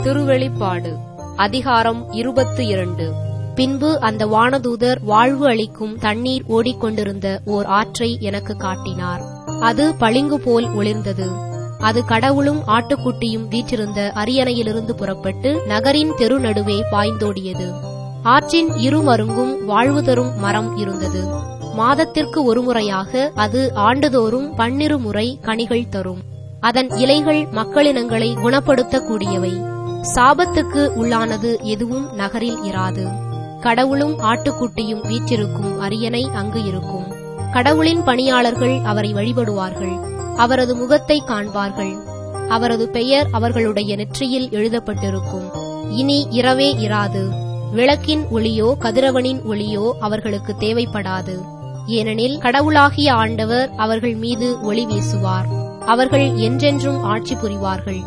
திருவெளிப்பாடு அதிகாரம் இருபத்து இரண்டு பின்பு அந்த வானதூதர் வாழ்வு அளிக்கும் தண்ணீர் ஓடிக்கொண்டிருந்த ஓர் ஆற்றை எனக்கு காட்டினார் அது பளிங்கு போல் ஒளிர்ந்தது அது கடவுளும் ஆட்டுக்குட்டியும் வீற்றிருந்த அரியணையிலிருந்து புறப்பட்டு நகரின் தெரு நடுவே பாய்ந்தோடியது ஆற்றின் இருமருங்கும் வாழ்வு தரும் மரம் இருந்தது மாதத்திற்கு ஒருமுறையாக அது ஆண்டுதோறும் பன்னிரு முறை கனிகள் தரும் அதன் இலைகள் மக்களினங்களை குணப்படுத்தக்கூடியவை சாபத்துக்கு உள்ளானது எதுவும் நகரில் இராது கடவுளும் ஆட்டுக்குட்டியும் வீற்றிருக்கும் அரியணை அங்கு இருக்கும் கடவுளின் பணியாளர்கள் அவரை வழிபடுவார்கள் அவரது முகத்தை காண்பார்கள் அவரது பெயர் அவர்களுடைய நெற்றியில் எழுதப்பட்டிருக்கும் இனி இரவே இராது விளக்கின் ஒளியோ கதிரவனின் ஒளியோ அவர்களுக்கு தேவைப்படாது ஏனெனில் கடவுளாகிய ஆண்டவர் அவர்கள் மீது ஒளி வீசுவார் அவர்கள் என்றென்றும் ஆட்சி புரிவார்கள்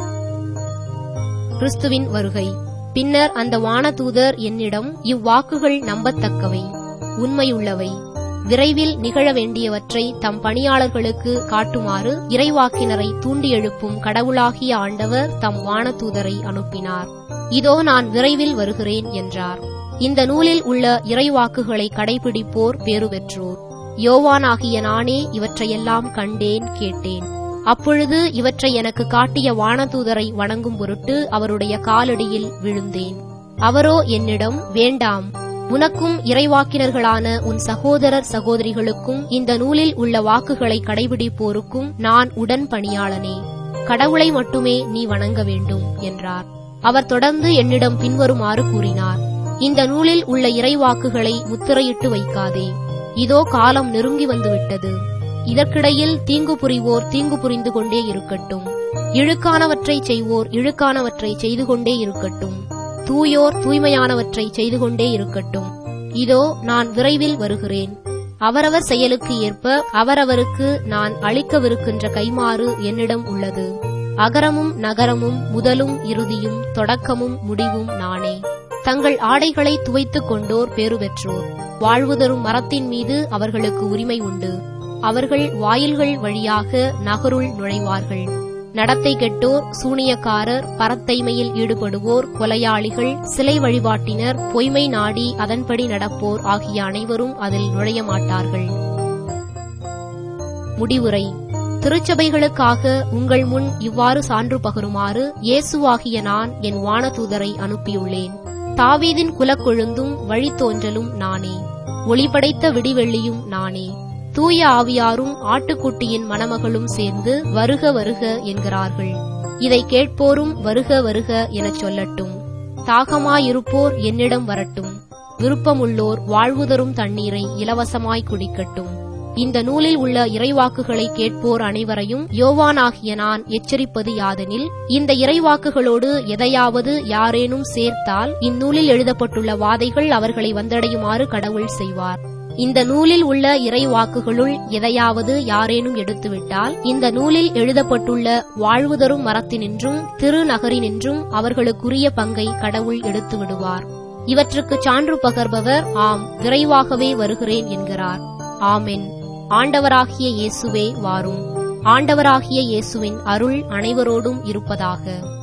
கிறிஸ்துவின் வருகை பின்னர் அந்த வானதூதர் என்னிடம் இவ்வாக்குகள் நம்பத்தக்கவை உண்மையுள்ளவை விரைவில் நிகழ வேண்டியவற்றை தம் பணியாளர்களுக்கு காட்டுமாறு இறைவாக்கினரை தூண்டி எழுப்பும் கடவுளாகிய ஆண்டவர் தம் வானதூதரை அனுப்பினார் இதோ நான் விரைவில் வருகிறேன் என்றார் இந்த நூலில் உள்ள இறைவாக்குகளை கடைபிடிப்போர் பேறு பெற்றோர் யோவானாகிய நானே இவற்றையெல்லாம் கண்டேன் கேட்டேன் அப்பொழுது இவற்றை எனக்கு காட்டிய வானதூதரை வணங்கும் பொருட்டு அவருடைய காலடியில் விழுந்தேன் அவரோ என்னிடம் வேண்டாம் உனக்கும் இறைவாக்கினர்களான உன் சகோதரர் சகோதரிகளுக்கும் இந்த நூலில் உள்ள வாக்குகளை கடைபிடிப்போருக்கும் நான் உடன் பணியாளனே கடவுளை மட்டுமே நீ வணங்க வேண்டும் என்றார் அவர் தொடர்ந்து என்னிடம் பின்வருமாறு கூறினார் இந்த நூலில் உள்ள இறைவாக்குகளை முத்திரையிட்டு வைக்காதே இதோ காலம் நெருங்கி வந்துவிட்டது இதற்கிடையில் தீங்கு புரிவோர் தீங்கு புரிந்து கொண்டே இருக்கட்டும் இழுக்கானவற்றை செய்வோர் இழுக்கானவற்றை செய்து கொண்டே இருக்கட்டும் தூயோர் தூய்மையானவற்றை செய்து கொண்டே இருக்கட்டும் இதோ நான் விரைவில் வருகிறேன் அவரவர் செயலுக்கு ஏற்ப அவரவருக்கு நான் அளிக்கவிருக்கின்ற கைமாறு என்னிடம் உள்ளது அகரமும் நகரமும் முதலும் இறுதியும் தொடக்கமும் முடிவும் நானே தங்கள் ஆடைகளை துவைத்துக் கொண்டோர் பேறு பெற்றோர் வாழ்வு தரும் மரத்தின் மீது அவர்களுக்கு உரிமை உண்டு அவர்கள் வாயில்கள் வழியாக நகருள் நுழைவார்கள் நடத்தை கெட்டோர் சூனியக்காரர் பரத்தைமையில் ஈடுபடுவோர் கொலையாளிகள் சிலை வழிபாட்டினர் பொய்மை நாடி அதன்படி நடப்போர் ஆகிய அனைவரும் அதில் நுழைய மாட்டார்கள் முடிவுரை திருச்சபைகளுக்காக உங்கள் முன் இவ்வாறு சான்று பகருமாறு இயேசுவாகிய நான் என் வானதூதரை அனுப்பியுள்ளேன் தாவீதின் குலக்கொழுந்தும் வழித்தோன்றலும் நானே ஒளிபடைத்த விடிவெள்ளியும் நானே தூய ஆவியாரும் ஆட்டுக்குட்டியின் மணமகளும் சேர்ந்து வருக வருக என்கிறார்கள் இதை கேட்போரும் வருக வருக எனச் சொல்லட்டும் தாகமாயிருப்போர் என்னிடம் வரட்டும் விருப்பமுள்ளோர் வாழ்வுதரும் தண்ணீரை இலவசமாய் குடிக்கட்டும் இந்த நூலில் உள்ள இறைவாக்குகளை கேட்போர் அனைவரையும் யோவானாகிய நான் எச்சரிப்பது யாதெனில் இந்த இறைவாக்குகளோடு எதையாவது யாரேனும் சேர்த்தால் இந்நூலில் எழுதப்பட்டுள்ள வாதைகள் அவர்களை வந்தடையுமாறு கடவுள் செய்வார் இந்த நூலில் உள்ள இறைவாக்குகளுள் எதையாவது யாரேனும் எடுத்துவிட்டால் இந்த நூலில் எழுதப்பட்டுள்ள வாழ்வுதரும் மரத்தினின்றும் திருநகரினின்றும் அவர்களுக்குரிய பங்கை கடவுள் எடுத்து விடுவார் இவற்றுக்கு சான்று பகர்பவர் ஆம் விரைவாகவே வருகிறேன் என்கிறார் ஆமென் ஆண்டவராகிய இயேசுவே வாரும் ஆண்டவராகிய இயேசுவின் அருள் அனைவரோடும் இருப்பதாக